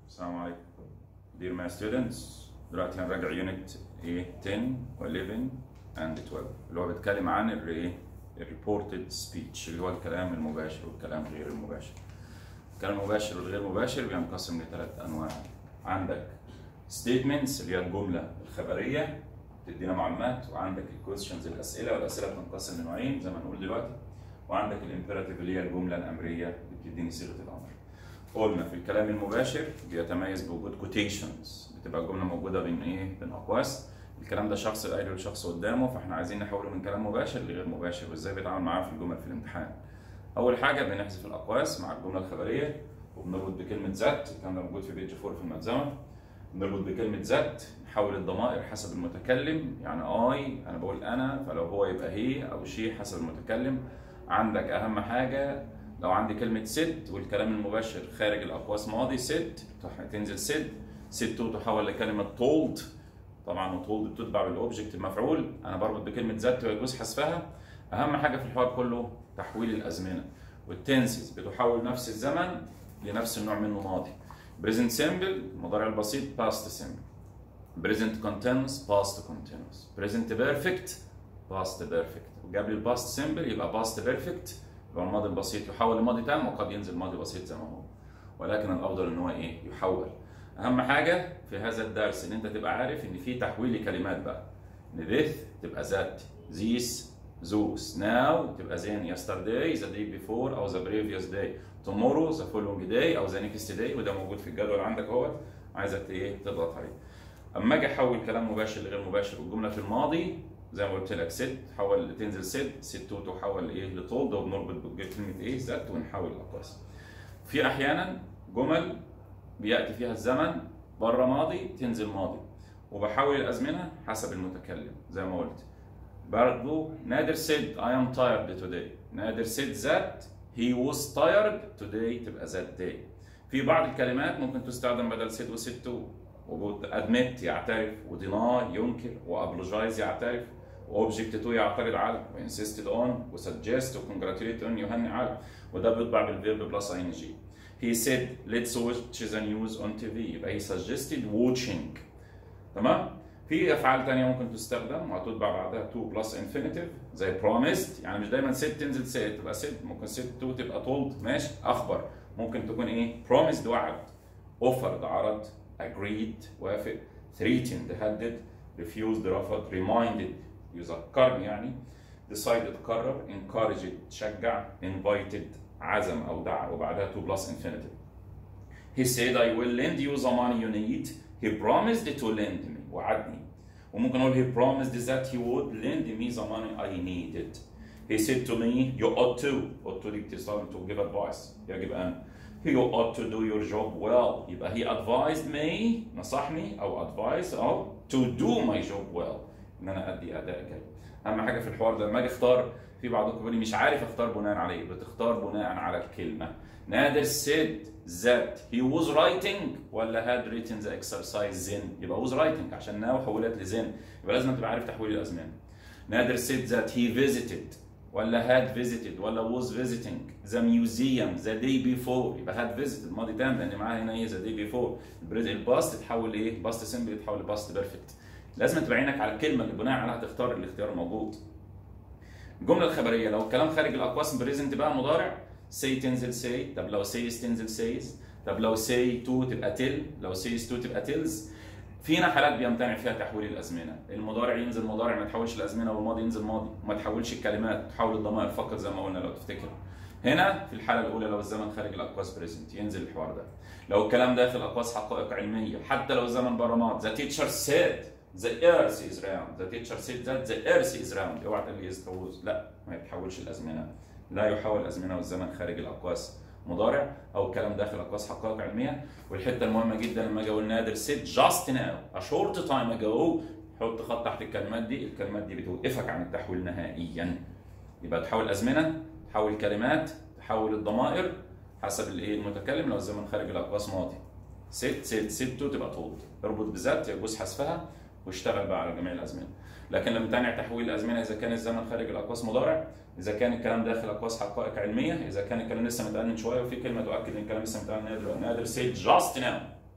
السلام عليكم Dear my students دلوقتي هنراجع يونت ايه 10 و11 and 12 اللي هو بيتكلم عن الايه الريبورتد سبيتش اللي هو الكلام المباشر والكلام غير المباشر الكلام المباشر والغير مباشر بينقسم لثلاث انواع عندك statements اللي هي الجمله الخبريه تدينا معلومات وعندك الكويستشنز الاسئله والاسئله بتنقسم لنوعين زي ما هنقول دلوقتي وعندك الامبيراتيف اللي هي الجمله الامريه اللي بتديني صيغه الامر قلنا في الكلام المباشر بيتميز بوجود كوتيشنز بتبقى الجمله موجوده بين ايه بين اقواس الكلام ده شخص قايله لشخص قدامه فاحنا عايزين نحوله من كلام مباشر لغير مباشر وازاي بيتعامل معاه في الجمل في الامتحان اول حاجه بنحذف الاقواس مع الجمله الخبريه وبنربط بكلمه ذات الكلام ده موجود في بيج 4 في الملزمه بنربط بكلمه ذات نحول الضمائر حسب المتكلم يعني اي انا بقول انا فلو هو يبقى هي او شي حسب المتكلم عندك اهم حاجه لو عندي كلمة سد والكلام المباشر خارج الأقواس ماضي سد تنزل سد سد تحول لكلمة told طبعا وتولد بتتبع بالأوبجكت المفعول أنا بربط بكلمة ذات ويجوز حذفها أهم حاجة في الحوار كله تحويل الأزمنة والتنسز بتحول نفس الزمن لنفس النوع منه ماضي present simple المضارع البسيط past simple present continuous past continuous present perfect past perfect وجاب لي الباست simple يبقى past perfect يبقى الماضي البسيط يحول لماضي تام وقد ينزل ماضي بسيط زي ما هو ولكن الافضل ان هو ايه يحول اهم حاجه في هذا الدرس ان انت تبقى عارف ان في تحويل لكلمات بقى ان this تبقى ذات this those now تبقى then yesterday the day before او the previous day tomorrow the following day او the next day وده موجود في الجدول عندك اهوت عايزك ايه تضغط عليه اما اجي احول كلام مباشر لغير مباشر والجمله في الماضي زي ما قلت لك ست تحول تنزل ست ست تحول ايه لطولد وبنربط بكلمه ايه ذات ونحول الاقواس. في احيانا جمل بياتي فيها الزمن بره ماضي تنزل ماضي وبحول الازمنه حسب المتكلم زي ما قلت. برضه نادر said I am tired today. نادر said that he was tired today تبقى that day. في بعض الكلمات ممكن تستخدم بدل said و said to وادمت يعترف وديناي ينكر وابلوجايز يعترف واوبجكت تو يعترض على وانسيستد اون وسجست وكونجراتيوليت اون يهني على وده بيطبع بالفيرب بلس اي ان جي he said let's watch the news on TV يبقى he suggested watching تمام في افعال ثانيه ممكن تستخدم وهتتبع بعدها to plus infinitive زي promised يعني مش دايما said تنزل said تبقى said ممكن said to تبقى told ماشي اخبر ممكن تكون ايه promised وعد offered عرض agreed وافق threatened هدد refused رفض reminded يذكرني يعني decided قرر encouraged تشجع invited عزم او دعا وبعدها to plus infinitive he said I will lend you the money you need he promised to lend me وعدني وممكن اقول he promised that he would lend me the money I needed he said to me you ought to ought to دي بتستخدم to give advice يجب ان you ought to do your job well يبقى he advised me نصحني او advice او to do my job well ان انا ادي اداء جيد اهم حاجه في الحوار ده لما اجي اختار في بعضكم بيقول لي مش عارف اختار بناء عليه بتختار بناء على الكلمه نادر said that he was writing ولا had written the exercise then يبقى was writing عشان now حولت لزن يبقى لازم تبقى عارف تحويل الازمان نادر said that he visited ولا had visited ولا was visiting the museum the day before يبقى had visited ماضي تام لان معاها هنا ايه the day before الباست تتحول لايه؟ باست سمبل يتحول لباست بيرفكت لازم تبقى عينك على الكلمه اللي بناء عليها تختار الاختيار الموجود. الجمله الخبريه لو الكلام خارج الاقواس بريزنت بقى مضارع say تنزل say طب لو says تنزل says طب لو say to تبقى tell لو says to تبقى tells فينا حالات بيمتنع فيها تحويل الازمنه المضارع ينزل مضارع ما تحولش الازمنه والماضي ينزل ماضي وما تحولش الكلمات تحول الضمائر فقط زي ما قلنا لو تفتكر هنا في الحاله الاولى لو الزمن خارج الاقواس بريزنت ينزل الحوار ده لو الكلام داخل اقواس حقائق علميه حتى لو الزمن بره ماضي ذا تيتشر سيد the earth is round the teacher said that the earth is round اوعى تقول لي is لا ما يتحولش الازمنه لا يحول الازمنه والزمن خارج الاقواس مضارع او الكلام داخل اقواس حقائق علميه والحته المهمه جدا لما اجي اقول نادر said just now a short time ago حط خط تحت الكلمات دي الكلمات دي بتوقفك عن التحويل نهائيا يبقى تحول ازمنه تحول كلمات تحول الضمائر حسب الايه المتكلم لو الزمن خارج الاقواس ماضي ست ست ست تبقى طولد اربط بذات يجوز حذفها واشتغل بقى على جميع الازمنه لكن لما تمتنع تحويل الازمنه اذا كان الزمن خارج الاقواس مضارع اذا كان الكلام داخل اقواس حقائق علميه اذا كان الكلام لسه متقال من شويه وفي كلمه تؤكد ان الكلام لسه متقال نادر نادر said just now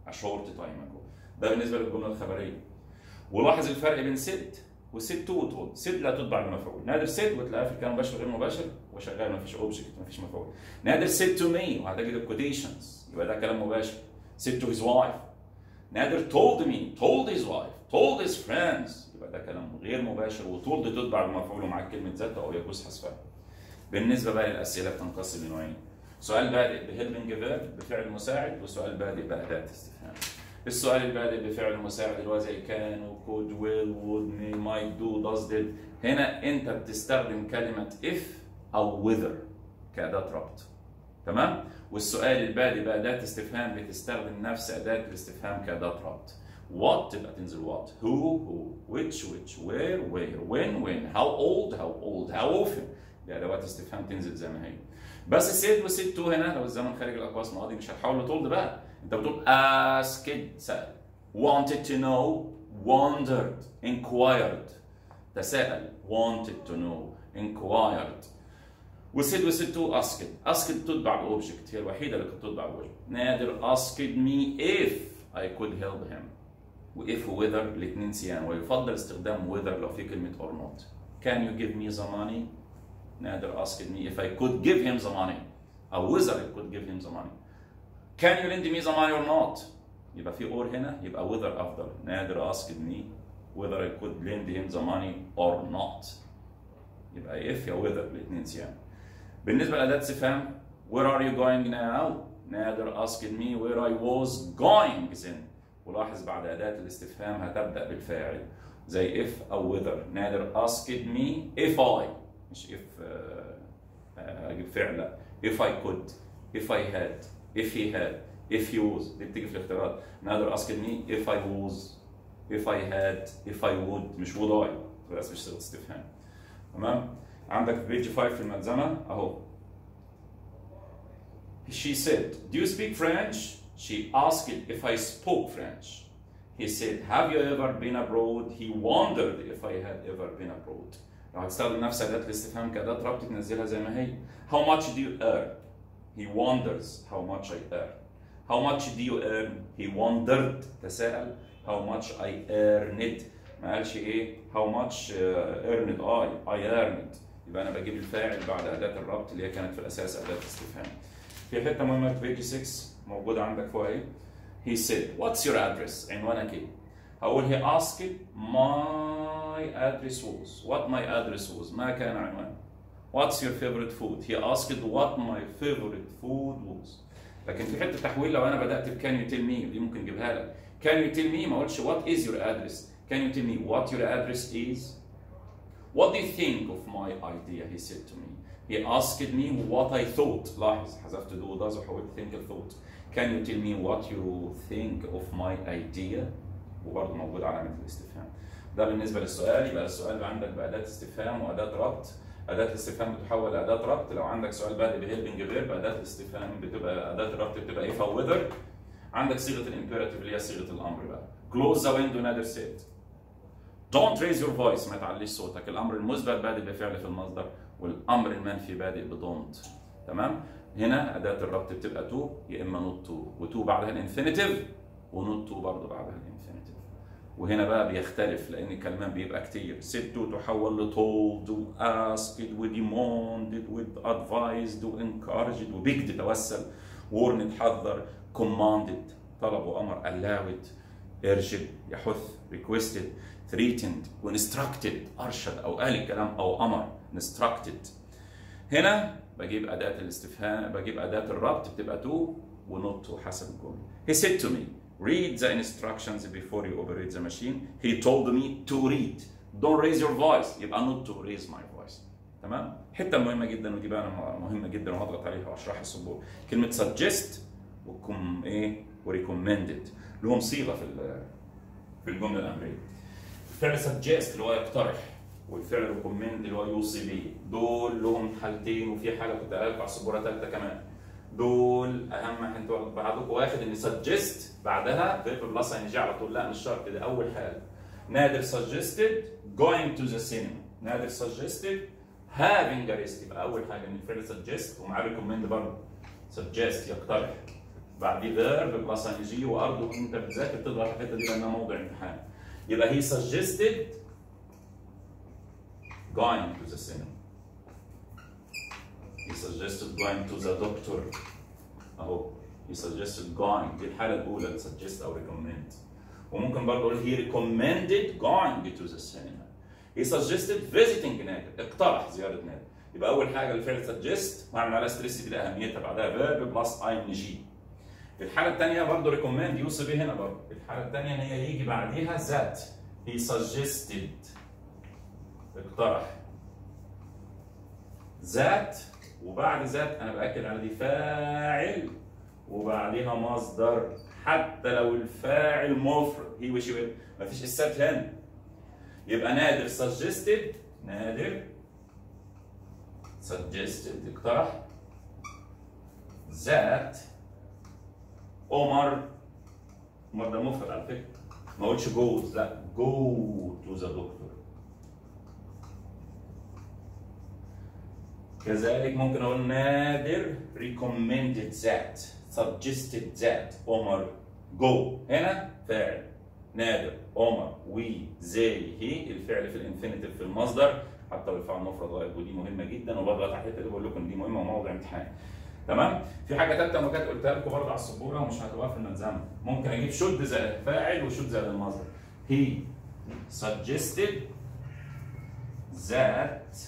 a short time ago ده بالنسبه للجمله الخبريه ولاحظ الفرق بين said وسيد تو وتولد سيد لا تتبع المفعول نادر سيد وتلاقيها في الكلام مباشر غير مباشر وشغال ما فيش اوبجكت ما فيش مفعول نادر سيد تو مي وهتجد الكوتيشنز يبقى ده كلام مباشر سيد تو هيز وايف نادر told me told his wife told his friends يبقى ده كلام غير مباشر وتولد تتبع المفعول ومعاك كلمه ذات او يجوز حذفها بالنسبه بقى للاسئله بتنقسم لنوعين سؤال بادئ بهيلبنج فيرب بفعل مساعد وسؤال بادئ باداه استفهام السؤال البادئ بفعل مساعد اللي هو زي كان وكود ويل وود مي مايت دو داز ديد هنا انت بتستخدم كلمه اف او وذر كاداه ربط تمام والسؤال البادئ باداه استفهام بتستخدم نفس اداه الاستفهام كاداه ربط what تبقى تنزل what who who which which where where when when how old how old how often دي ادوات استفهام تنزل زي ما هي بس سيد وسيد تو هنا لو الزمن خارج الاقواس ماضي مش هتحول لطولد بقى انت بتقول asked سأل wanted to know wondered inquired تساءل wanted to know inquired وسيد وسيد تو asked asked تتبع باوبجكت هي الوحيده اللي كانت تتبع باوبجكت نادر asked me if I could help him واف وذر الاثنين سيان ويفضل استخدام whether لو في كلمه or not can you give me the money نادر asked me if I could give him the money او whether I could give him the money can you lend me the money or not يبقى في or هنا يبقى whether افضل نادر asked me whether I could lend him the money or not يبقى if يا whether الاثنين سيان بالنسبه لاداه استفهام where are you going now نادر asked me where I was going then ولاحظ بعد أداة الاستفهام هتبدأ بالفاعل زي if أو whether نادر asked me if I مش if uh, أجيب فعل لا if I could if I had if he had if he was دي بتيجي في الاختيارات نادر asked me if I was if I had if I would مش would I بس مش صيغة استفهام تمام عندك في بيج 5 في الملزمة أهو She said, Do you speak French? She asked if I spoke French. He said, Have you ever been abroad? He wondered if I had ever been abroad. لو هتستخدم نفس أداة الاستفهام كأداة ربط تنزلها زي ما هي. How much do you earn? He wonders how much I earn. How much do you earn? He wondered تساءل how much I earned. ما قالش إيه how much uh, earned I I earned. يبقى أنا بجيب الفاعل بعد أداة الربط اللي هي كانت في الأساس أداة استفهام. في حتة مهمة في بيج 6 موجودة عندك فوق اهي. He said, What's your address? عنوانك ايه؟ هقول he asked my address was. What my address was. ما كان عنوان. What's your favorite food? He asked what my favorite food was. لكن في حتة تحويل لو أنا بدأت ب can you tell me دي ممكن نجيبها لك. Can you tell me ما أقولش what is your address. Can you tell me what your address is? What do you think of my idea? He said to me. He asked me what I thought. لاحظ حذفت do does وحولت think thought. Can you tell me what you think of my idea? وبرضه موجود علامة الاستفهام. ده بالنسبة للسؤال يبقى السؤال عندك بأداة استفهام وأداة ربط. أداة الاستفهام بتحول لأداة ربط، لو عندك سؤال بادئ بهيلبنج فيرب أداة الاستفهام بتبقى أداة الربط بتبقى if أو whether. عندك صيغة الإمبيراتيف اللي هي صيغة الأمر بقى. Close the window نادر said. Don't raise your voice ما تعليش صوتك، الأمر المثبت بادئ بفعل في المصدر والأمر المنفي بادئ بدونت. تمام؟ هنا أداة الربط بتبقى تو يا إما نوت تو وتو بعدها الانفينيتيف ونوت تو برضه بعدها الانفينيتيف وهنا بقى بيختلف لأن الكلمات بيبقى كتير سيد تو تحول لتولد واسكد وديموندد وادفايزد وانكارجد وبيجد توسل وورن تحذر كوماندد طلب وأمر allowed ارشد يحث requested threatened وانستراكتد أرشد أو قال الكلام أو أمر instructed هنا بجيب أداة الاستفهام بجيب أداة الربط بتبقى تو ونوت تو حسب الجملة. He said to me read the instructions before you operate the machine. He told me to read. Don't raise your voice يبقى not to raise my voice. تمام؟ حتة مهمة جدا ودي بقى أنا مهمة جدا وهضغط عليها وأشرحها السبوع. كلمة suggest وكم إيه وريكومندد لهم صيغة في في الجملة الأمرية. الفعل suggest اللي هو يقترح والفعل ريكومند اللي هو يوصي بيه دول لهم حالتين وفي حاله كنت قايلها على السبوره ثالثه كمان دول اهم انتوا بعضكم واخد ان سجست بعدها فيرب بلس ان جي على طول لا مش شرط ده اول حاله نادر suggested going to the cinema نادر suggested having a rest يبقى اول حاجه ان الفعل suggest ومعاه ريكومند برضه suggest يقترح بعد فيرب بلس ان جي وارجو ان انت بتذاكر تضغط الحته دي لانها موضوع امتحان يبقى he suggested going to the cinema he suggested going to the doctor اهو he suggested going دي الحاله الاولى اللي suggest او recommend وممكن برضه اقول he recommended going to the cinema he suggested visiting نادر اقترح زياره نادر يبقى اول حاجه الفعل suggest واعمل عليها ستريس دي لاهميتها بعدها verb بلس اي ان جي الحاله الثانيه برضه ريكومند يوصي بيه هنا برضه الحاله الثانيه ان هي يجي بعديها ذات he suggested اقترح ذات وبعد ذات انا باكد على دي فاعل وبعديها مصدر حتى لو الفاعل مفرد هي وشي ويل مفيش اسات هنا يبقى نادر suggested نادر suggested اقترح ذات عمر عمر ده مفرد على فكره ما قلتش جوز لا جو تو ذا دكتور كذلك ممكن اقول نادر recommended that suggested that عمر جو هنا فاعل نادر عمر وي زي هي الفعل في الانفينيتيف في المصدر حتى لو الفعل مفرد غائب ودي مهمه جدا وبضغط على الحته دي بقول لكم دي مهمه وموضوع امتحان تمام في حاجه ثالثه ما كانت قلتها لكم برضه على السبوره ومش هتبقى في الملزمه ممكن اجيب شد زائد الفاعل وشد زائد المصدر he suggested that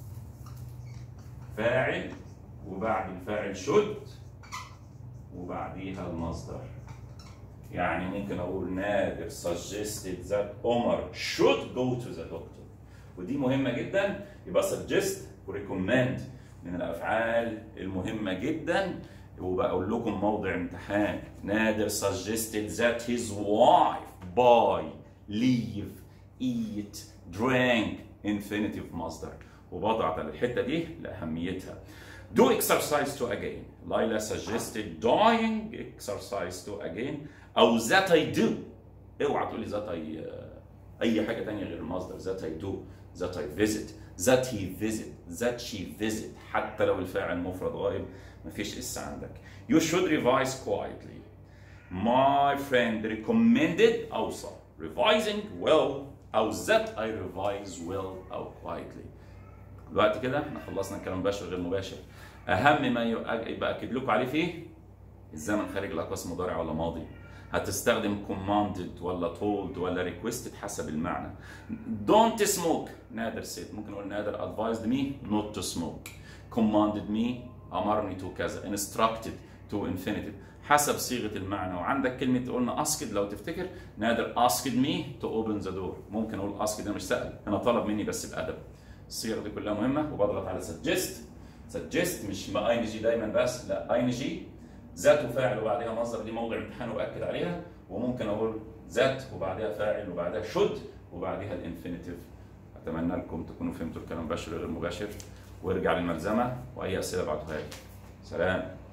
فاعل وبعد الفاعل شد وبعديها المصدر يعني ممكن اقول نادر suggested that عمر should go to the doctor ودي مهمه جدا يبقى suggest وريكومند من الافعال المهمه جدا وبقول لكم موضع امتحان نادر suggested that his wife buy leave eat drink infinitive مصدر وبضغط على الحته دي لاهميتها do exercise to again ليلى suggested doing exercise to again او that I do اوعى تقولي that I اي حاجه تانية غير المصدر that I do that I visit that he visit that she visit حتى لو الفاعل مفرد غائب مفيش اس عندك you should revise quietly my friend recommended اوصى revising well او that I revise well او quietly دلوقتي كده احنا خلصنا الكلام مباشر غير مباشر اهم ما يبقى اكد لكم عليه فيه الزمن خارج الاقواس مضارع ولا ماضي هتستخدم commanded ولا told ولا requested حسب المعنى don't smoke نادر said ممكن اقول نادر advised me not to smoke commanded me امرني to كذا instructed to infinitive حسب صيغه المعنى وعندك كلمه قلنا asked لو تفتكر نادر asked me to open the door ممكن اقول asked ده مش سأل انا طلب مني بس بادب الصيغه دي كلها مهمه وبضغط على suggest suggest مش ما اي جي دايما بس لا اي جي ذات وفاعل وبعدها مصدر دي موضع امتحان واكد عليها وممكن اقول ذات وبعدها فاعل وبعدها should وبعدها الانفينيتيف اتمنى لكم تكونوا فهمتوا الكلام مباشر غير مباشر وارجع للملزمه واي اسئله بعتوها لي سلام